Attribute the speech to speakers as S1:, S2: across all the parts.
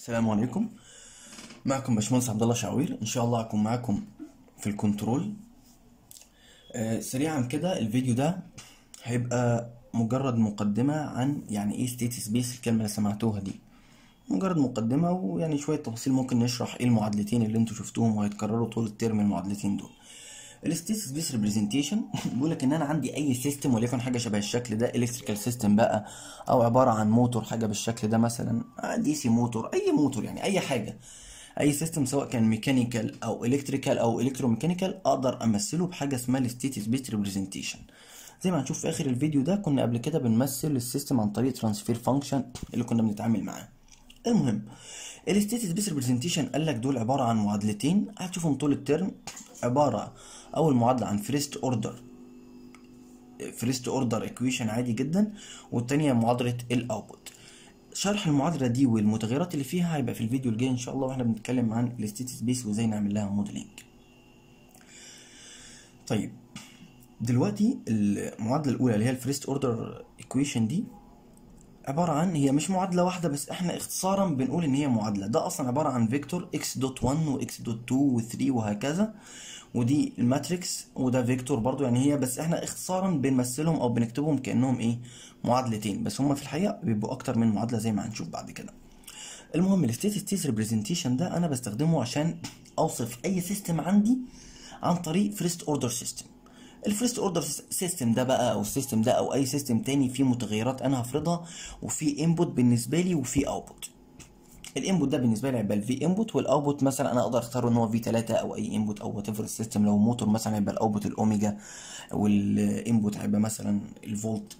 S1: السلام عليكم معكم باشمهندس عبد الله شعوير ان شاء الله هكون معاكم في الكنترول آه سريعا كده الفيديو ده هيبقى مجرد مقدمة عن يعني ايه ستيت سبيس الكلمة اللي سمعتوها دي مجرد مقدمة ويعني شوية تفاصيل ممكن نشرح ايه المعادلتين اللي انتوا شفتوهم وهيتكرروا طول الترم المعادلتين دول الستيت سبيس ريبريزنتيشن بيقول لك ان انا عندي اي سيستم وليكن حاجه شبه الشكل ده الكتريكال سيستم بقى او عباره عن موتور حاجه بالشكل ده مثلا دي سي موتور اي موتور يعني اي حاجه اي سيستم سواء كان ميكانيكال او الكتريكال او الكتروميكانيكال اقدر امثله بحاجه اسمها الستيت سبيس ريبريزنتيشن زي ما هنشوف في اخر الفيديو ده كنا قبل كده بنمثل السيستم عن طريق ترانسفير فانكشن اللي كنا بنتعامل معاه المهم الستيت سبيس ريبريزنتيشن قال لك دول عباره عن معادلتين هتشوفهم طول الترم عباره اول معادله عن فيرست اوردر فيرست اوردر ايكويشن عادي جدا والتانية معادله الاوتبوت شرح المعادله دي والمتغيرات اللي فيها هيبقى في الفيديو الجاي ان شاء الله واحنا بنتكلم عن الستيت سبيس وازاي نعمل لها موديلنج طيب دلوقتي المعادله الاولى اللي هي الفيرست اوردر ايكويشن دي عبارة عن هي مش معادلة واحدة بس احنا اختصارا بنقول ان هي معادلة ده اصلا عبارة عن فيكتور x دوت 1 و x دوت 2 و 3 وهكذا ودي الماتريكس وده فيكتور برضو يعني هي بس احنا اختصارا بنمثلهم او بنكتبهم كانهم ايه معادلتين بس هم في الحقيقة بيبقوا اكتر من معادلة زي ما هنشوف بعد كده المهم الستيت ستيت ريبريزنتيشن ده انا بستخدمه عشان اوصف اي سيستم عندي عن طريق فيرست اوردر سيستم الفيرست اوردر سيستم ده بقى او السيستم ده او اي سيستم تاني فيه متغيرات انا هفرضها وفي انبوت بالنسبه لي وفي اوتبوت الانبوت ده بالنسبه لي هيبقى الفي انبوت والاوتبوت مثلا انا اقدر اختاره ان هو في 3 او اي انبوت او وات ايفر السيستم لو موتور مثلا هيبقى الاوتبوت الاوميجا والانبوت هيبقى مثلا الفولت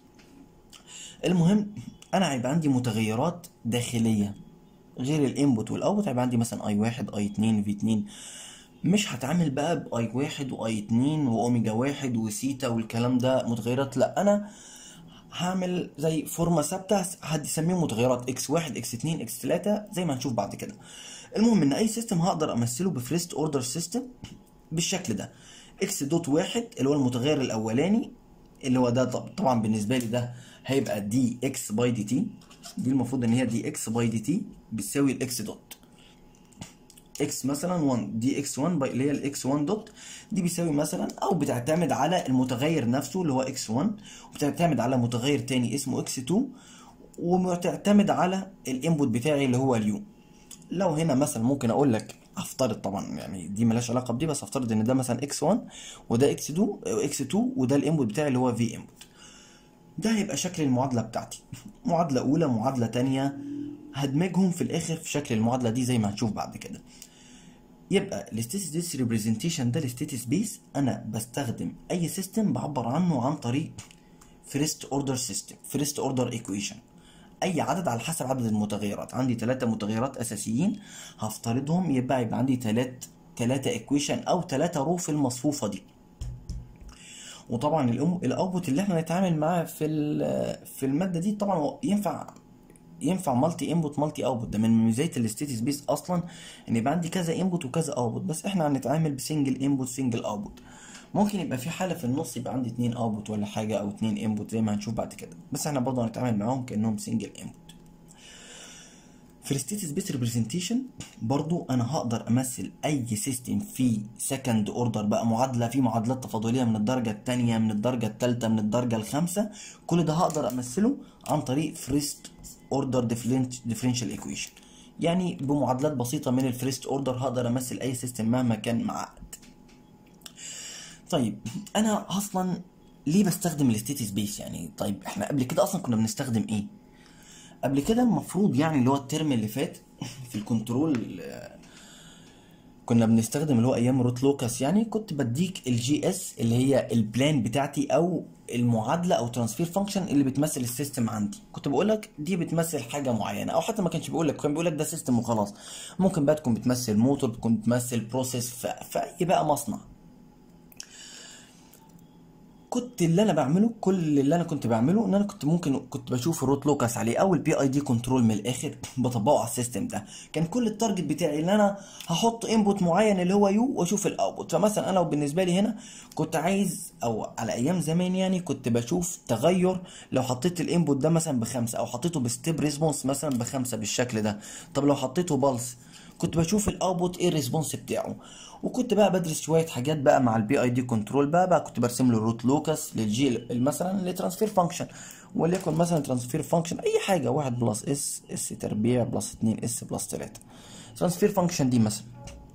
S1: المهم انا هيبقى عندي متغيرات داخليه غير الانبوت والاوتبوت هيبقى عندي مثلا اي 1 اي 2 في 2 مش هتعامل بقى باي واحد واي اتنين واوميجا واحد وسيتا والكلام ده متغيرات لا انا هعمل زي فورمة ثابتة هسميهم متغيرات اكس واحد اكس اتنين اكس تلاتة زي ما هنشوف بعد كده المهم ان اي سيستم هقدر امثله بفريست اوردر سيستم بالشكل ده اكس دوت واحد اللي هو المتغير الاولاني اللي هو ده طبعا بالنسبة لي ده هيبقى دي اكس باي دي تي دي المفروض ان هي دي اكس باي دي تي بتساوي الاكس دوت اكس مثلا 1 دي اكس 1 اللي هي الاكس 1 دوت دي بيساوي مثلا او بتعتمد على المتغير نفسه اللي هو اكس 1 وبتعتمد على متغير تاني اسمه اكس 2 وبتعتمد على الانبوت بتاعي اللي هو اليو لو هنا مثلا ممكن اقول لك افترض طبعا يعني دي ملهاش علاقه بدي بس افترض ان ده مثلا اكس 1 وده اكس 2 اكس 2 وده الانبوت بتاعي اللي هو في انبوت ده هيبقى شكل المعادله بتاعتي معادله اولى معادله تانية هدمجهم في الاخر في شكل المعادله دي زي ما هنشوف بعد كده يبقى الستيت سبيس ريبريزنتيشن ده الستيت سبيس انا بستخدم اي سيستم بعبر عنه عن طريق فيرست اوردر سيستم فيرست اوردر ايكويشن اي عدد على حسب عدد المتغيرات عندي ثلاثة متغيرات اساسيين هفترضهم يبقى يبقى عندي ثلاث ثلاثة ايكويشن او ثلاثة رو في المصفوفة دي وطبعا الام الاوتبوت اللي احنا نتعامل معاه في في الماده دي طبعا ينفع ينفع مالتي انبوت مالتي اوتبوت ده من ميزات الستيت سبيس اصلا ان يبقى عندي كذا انبوت وكذا اوتبوت بس احنا هنتعامل بسنجل انبوت سنجل اوتبوت ممكن يبقى في حاله في النص يبقى عندي اتنين اوتبوت ولا حاجه او اتنين انبوت زي ما هنشوف بعد كده بس احنا برضه هنتعامل معاهم كانهم سنجل انبوت في الستيت سبيس ريبريزنتيشن برضو انا هقدر امثل اي سيستم في سكند اوردر بقى معادله في معادلات تفاضليه من الدرجه الثانيه من الدرجه الثالثه من الدرجه الخامسه كل ده هقدر امثله عن طريق فريست اوردر ديفرنشال ايكويشن يعني بمعادلات بسيطه من الفريست اوردر هقدر امثل اي سيستم مهما كان معقد طيب انا اصلا ليه بستخدم الستيت سبيس يعني طيب احنا قبل كده اصلا كنا بنستخدم ايه قبل كده المفروض يعني اللي هو الترم اللي فات في الكنترول كنا بنستخدم اللي هو ايام روت لوكاس يعني كنت بديك الجي اس اللي هي البلان بتاعتي او المعادله او ترانسفير فانكشن اللي بتمثل السيستم عندي كنت بقول لك دي بتمثل حاجه معينه او حتى ما كانش بيقول لك كان بيقول لك ده سيستم وخلاص ممكن بقى تكون بتمثل موتور تكون بتمثل بروسيس في اي بقى مصنع كنت اللي انا بعمله كل اللي انا كنت بعمله ان انا كنت ممكن كنت بشوف الروت لوكس عليه او البي اي دي كنترول من الاخر بطبقه على السيستم ده كان كل التارجت بتاعي ان انا هحط انبوت معين اللي هو يو واشوف الاوتبوت فمثلا انا بالنسبه لي هنا كنت عايز او على ايام زمان يعني كنت بشوف تغير لو حطيت الانبوت ده مثلا بخمسه او حطيته بستيب ريسبونس مثلا بخمسه بالشكل ده طب لو حطيته بالس كنت بشوف الاوتبوت ايه الريسبونس بتاعه وكنت بقى بدرس شويه حاجات بقى مع البي اي دي كنترول بقى بقى كنت برسم له الروت لوكس للجي مثلا لترانسفير فانكشن وليكن مثلا ترانسفير فانكشن اي حاجه 1 بلس اس اس تربيع بلس 2 اس بلس 3 ترانسفير فانكشن دي مثلا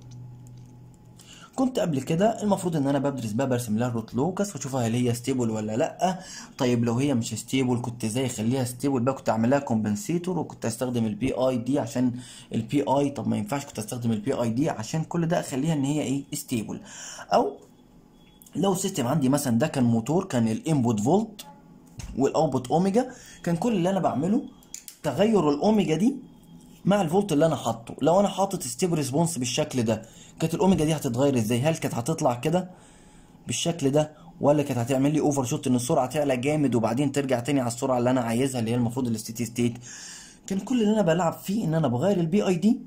S1: كنت قبل كده المفروض ان انا بدرس بقى برسم لها الروت لوكس واشوفها هل هي ستيبل ولا لا طيب لو هي مش ستيبل كنت ازاي اخليها ستيبل بقى كنت اعمل لها كومبنسيتور وكنت استخدم البي اي دي عشان البي اي طب ما ينفعش كنت استخدم البي اي دي عشان كل ده اخليها ان هي ايه ستيبل او لو السيستم عندي مثلا ده كان موتور كان الانبوت فولت والاوتبوت اوميجا كان كل اللي انا بعمله تغير الاوميجا دي مع الفولت اللي انا حاطه لو انا حاطط ستيب ريسبونس بالشكل ده كانت الاوميجا دي هتتغير ازاي هل كانت هتطلع كده بالشكل ده ولا كانت هتعمل لي اوفر شوت ان السرعه تعلى جامد وبعدين ترجع تاني على السرعه اللي انا عايزها اللي هي المفروض الستيتي ستيت كان كل اللي انا بلعب فيه ان انا بغير البي اي دي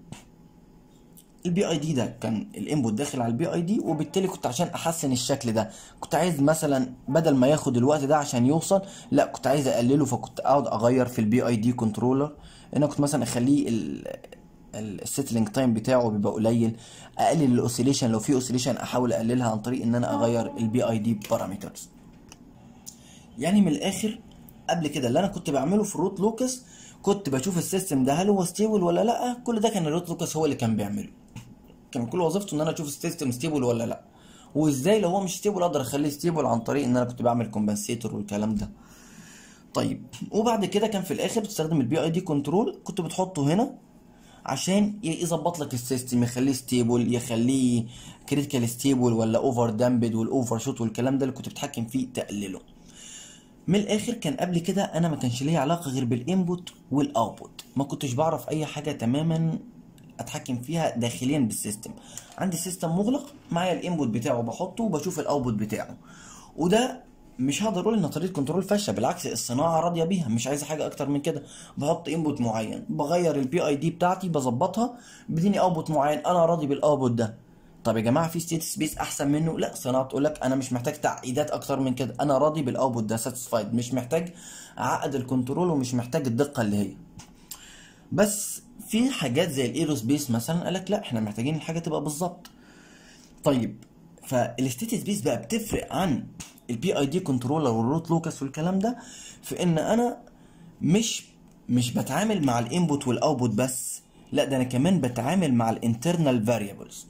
S1: البي اي دي ده كان الانبوت داخل على البي اي دي وبالتالي كنت عشان احسن الشكل ده كنت عايز مثلا بدل ما ياخد الوقت ده عشان يوصل لا كنت عايز اقلله فكنت اقعد اغير في البي اي دي كنترولر انا كنت مثلا اخليه السيتلينج تايم بتاعه بيبقى قليل اقلل الاوسيليشن لو في اوسيليشن احاول اقللها عن طريق ان انا اغير البي اي دي بارامترز يعني من الاخر قبل كده اللي انا كنت بعمله في الروت لوكس كنت بشوف السيستم ده هل هو ستيبل ولا لا كل ده كان الروت لوكس هو اللي كان بيعمله كان كل وظيفته ان انا اشوف السيستم ستيبل ولا لا وازاي لو هو مش ستيبل اقدر اخليه ستيبل عن طريق ان انا كنت بعمل كومبنسيتور والكلام ده طيب وبعد كده كان في الاخر بتستخدم البي اي دي كنترول كنت بتحطه هنا عشان يظبط لك السيستم يخليه ستيبل يخليه كريتيكال ستيبل ولا اوفر دامبد والاوفر شوت والكلام ده اللي كنت بتحكم فيه تقلله من الاخر كان قبل كده انا ما كانش ليا علاقه غير بالانبوت والاوتبوت ما كنتش بعرف اي حاجه تماما اتحكم فيها داخليا بالسيستم عندي سيستم مغلق معايا الانبوت بتاعه بحطه وبشوف الاوتبوت بتاعه وده مش هقدر اقول ان طريقه كنترول فاشله بالعكس الصناعه راضيه بيها مش عايزه حاجه اكتر من كده بحط انبوت معين بغير البي اي دي بتاعتي بظبطها بيديني اوتبوت معين انا راضي بالاوتبوت ده طب يا جماعه في ستيت سبيس احسن منه لا صناعه تقول لك انا مش محتاج تعقيدات اكتر من كده انا راضي بالاوتبوت ده ساتيسفايد مش محتاج اعقد الكنترول ومش محتاج الدقه اللي هي بس في حاجات زي الايروسبيس مثلا قال لك لا احنا محتاجين الحاجه تبقى بالظبط طيب فالستيت سبيس بقى بتفرق عن البي اي دي كنترولر والروت لوكس والكلام ده في ان انا مش مش بتعامل مع الانبوت والاوتبوت بس لا ده انا كمان بتعامل مع الانترنال فاريبلز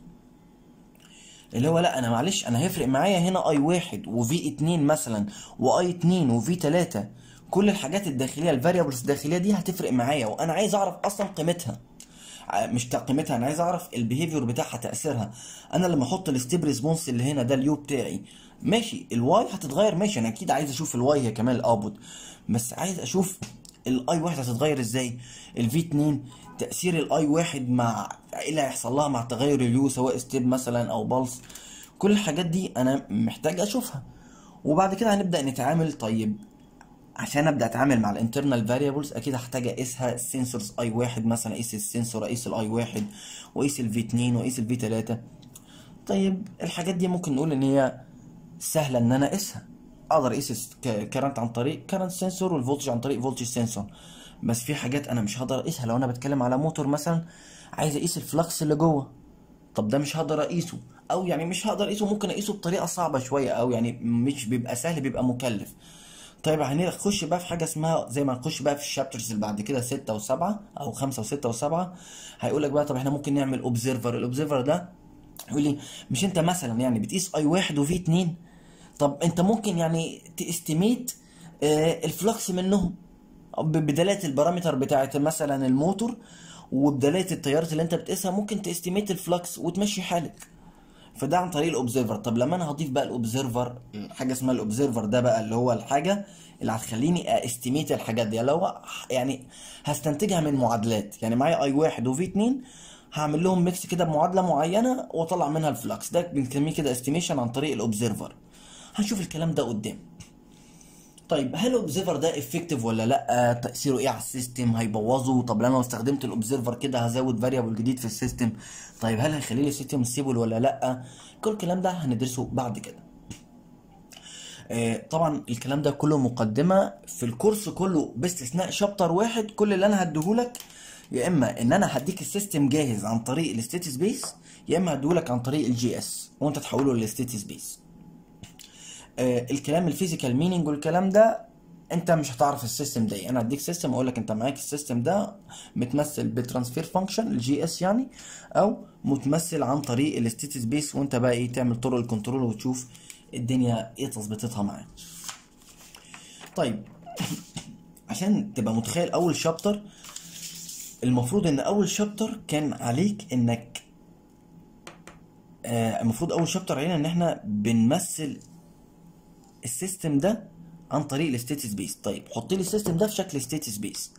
S1: اللي هو لا انا معلش انا هيفرق معايا هنا اي واحد وفي اتنين مثلا واي اتنين وفي تلاتة كل الحاجات الداخليه الفاريبلز الداخليه دي هتفرق معايا وانا عايز اعرف اصلا قيمتها مش قيمتها انا عايز اعرف البيهيفير بتاعها تاثيرها انا لما احط الستيب ريسبونس اللي هنا ده اليو بتاعي ماشي الواي هتتغير ماشي انا اكيد عايز اشوف الواي هي كمان الاوتبوت بس عايز اشوف الاي واحد هتتغير ازاي الفي 2 تاثير الاي واحد مع ايه اللي هيحصل لها مع تغير اليو سواء ستيب مثلا او بالس كل الحاجات دي انا محتاج اشوفها وبعد كده هنبدا نتعامل طيب عشان ابدا اتعامل مع الانترنال فاريبلز اكيد هحتاج اقيسها السنسورز اي واحد مثلا اقيس السنسور اقيس الاي واحد واقيس الفي 2 واقيس الفي 3 طيب الحاجات دي ممكن نقول ان هي سهله ان انا اقيسها اقدر اقيس كارنت عن طريق كارنت سنسور والفولتج عن طريق فولتج سنسور بس في حاجات انا مش هقدر اقيسها لو انا بتكلم على موتور مثلا عايز اقيس الفلكس اللي جوه طب ده مش هقدر اقيسه او يعني مش هقدر اقيسه ممكن اقيسه بطريقه صعبه شويه او يعني مش بيبقى سهل بيبقى مكلف طيب هنخش بقى في حاجه اسمها زي ما نخش بقى في الشابترز اللي بعد كده 6 و7 او 5 و6 و7 هيقول لك بقى طب احنا ممكن نعمل اوبزرفر الاوبزرفر ده يقول لي مش انت مثلا يعني بتقيس اي واحد وفي اتنين طب انت ممكن يعني تستيميت آه الفلكس منهم بدلاله البارامتر بتاعت مثلا الموتور وبدلاله التيارات اللي انت بتقيسها ممكن تستيميت الفلكس وتمشي حالك فده عن طريق الاوبزرفر طب لما انا هضيف بقى الاوبزرفر حاجه اسمها الاوبزرفر ده بقى اللي هو الحاجه اللي هتخليني استيميت الحاجات دي اللي هو يعني هستنتجها من معادلات يعني معايا اي واحد وفي اتنين هعمل لهم ميكس كده بمعادله معينه واطلع منها الفلكس ده بنسميه كده استيميشن عن طريق الاوبزرفر هنشوف الكلام ده قدام طيب هل الاوبزرفر ده افكتيف ولا لا تاثيره ايه على السيستم هيبوظه طب لو انا استخدمت الاوبزرفر كده هزود فاريبل جديد في السيستم طيب هل هيخلي لي السيستم ستيبل ولا لا كل الكلام ده هندرسه بعد كده آه، طبعا الكلام ده كله مقدمه في الكورس كله باستثناء شابتر واحد كل اللي انا هديهولك يا اما ان انا هديك السيستم جاهز عن طريق الستيت سبيس يا اما هديهولك عن طريق الجي اس وانت تحوله للستيت سبيس آه، الكلام الفيزيكال مينينج والكلام ده انت مش هتعرف السيستم ده ايه انا هديك سيستم اقول لك انت معاك السيستم ده متمثل بترانسفير فانكشن الجي اس يعني او متمثل عن طريق الستيت سبيس وانت بقى ايه تعمل طرق الكنترول وتشوف الدنيا ايه تظبيطتها معاك طيب عشان تبقى متخيل اول شابتر المفروض ان اول شابتر كان عليك انك آه المفروض اول شابتر علينا ان احنا بنمثل السيستم ده عن طريق الستيت سبيس طيب حط لي السيستم ده في شكل ستيت سبيس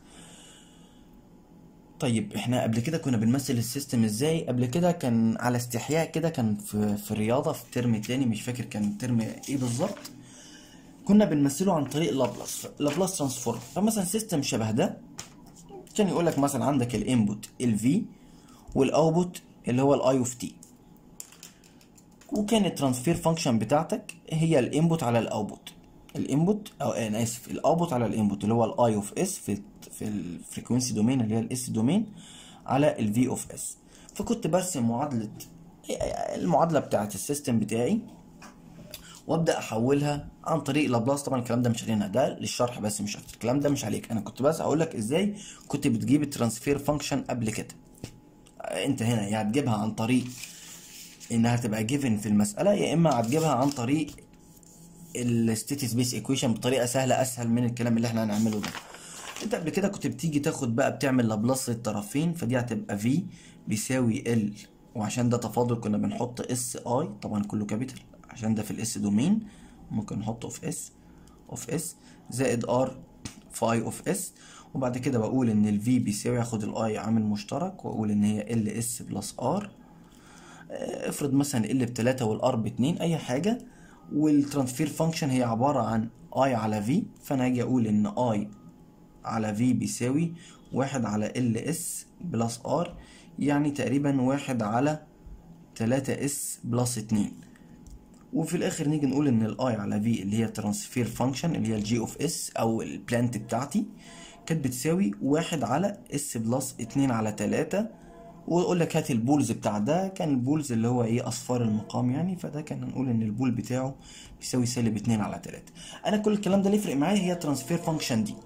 S1: طيب احنا قبل كده كنا بنمثل السيستم ازاي قبل كده كان على استحياء كده كان في في الرياضه في ترم تاني مش فاكر كان ترم ايه بالظبط كنا بنمثله عن طريق لابلاس لابلاس ترانسفورم فمثلا سيستم شبه ده كان يقول لك مثلا عندك الانبوت الفي والاوتبوت اللي هو الاي اوف تي وكان الترانسفير فانكشن بتاعتك هي الانبوت على الاوتبوت الانبوت او انا اسف الاوتبوت على الانبوت اللي هو الاي اوف اس في في الفريكونسي دومين اللي هي الاس دومين على الفي اوف اس فكنت برسم معادله المعادله بتاعت السيستم بتاعي وابدا احولها عن طريق لابلاس طبعا الكلام ده مش علينا ده للشرح بس مش اكتر الكلام ده مش عليك انا كنت بس اقول لك ازاي كنت بتجيب الترانسفير فانكشن قبل كده انت هنا يا هتجيبها عن طريق انها تبقى جيفن في المساله يا اما هتجيبها عن طريق الستيت سبيس ايكويشن بطريقه سهله اسهل من الكلام اللي احنا هنعمله ده انت قبل كده كنت بتيجي تاخد بقى بتعمل لابلاس للطرفين فدي هتبقى في بيساوي ال وعشان ده تفاضل كنا بنحط اس اي طبعا كله كابيتال عشان ده في الاس دومين ممكن نحطه في اس اوف اس زائد ار فاي اوف اس وبعد كده بقول ان الفي بيساوي اخد الاي عامل مشترك واقول ان هي ال اس بلس ار افرض مثلا ال بتلاتة والار باتنين اي حاجة والترانسفير فانكشن هي عبارة عن اي على في فانا هاجي اقول ان اي على في بيساوي واحد على ال اس بلس ار يعني تقريبا واحد على تلاتة اس بلس اتنين وفي الاخر نيجي نقول ان الاي على في اللي هي ترانسفير فانكشن اللي هي الجي اوف اس او البلانت بتاعتي كانت بتساوي واحد على اس بلس اتنين على تلاتة ويقول لك هات البولز بتاع ده كان البولز اللي هو ايه اصفار المقام يعني فده كان هنقول ان البول بتاعه بيساوي سالب اتنين على تلاتة انا كل الكلام ده اللي يفرق معايا هي الترانسفير فانكشن دي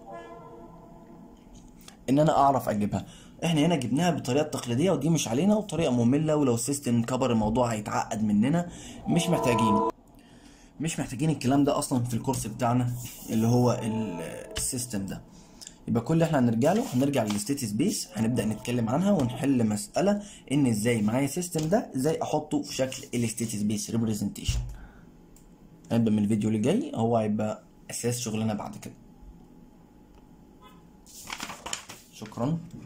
S1: ان انا اعرف اجيبها احنا هنا جبناها بالطريقه التقليديه ودي مش علينا وطريقه ممله ولو السيستم كبر الموضوع هيتعقد مننا مش محتاجين مش محتاجين الكلام ده اصلا في الكورس بتاعنا اللي هو السيستم ده يبقى كل اللي احنا هنرجع له هنرجع للستيت سبيس هنبدا نتكلم عنها ونحل مساله ان ازاي معايا السيستم ده ازاي احطه في شكل الستيت سبيس ريبريزنتيشن هيبقى من الفيديو اللي جاي هو هيبقى اساس شغلنا بعد كده شكرا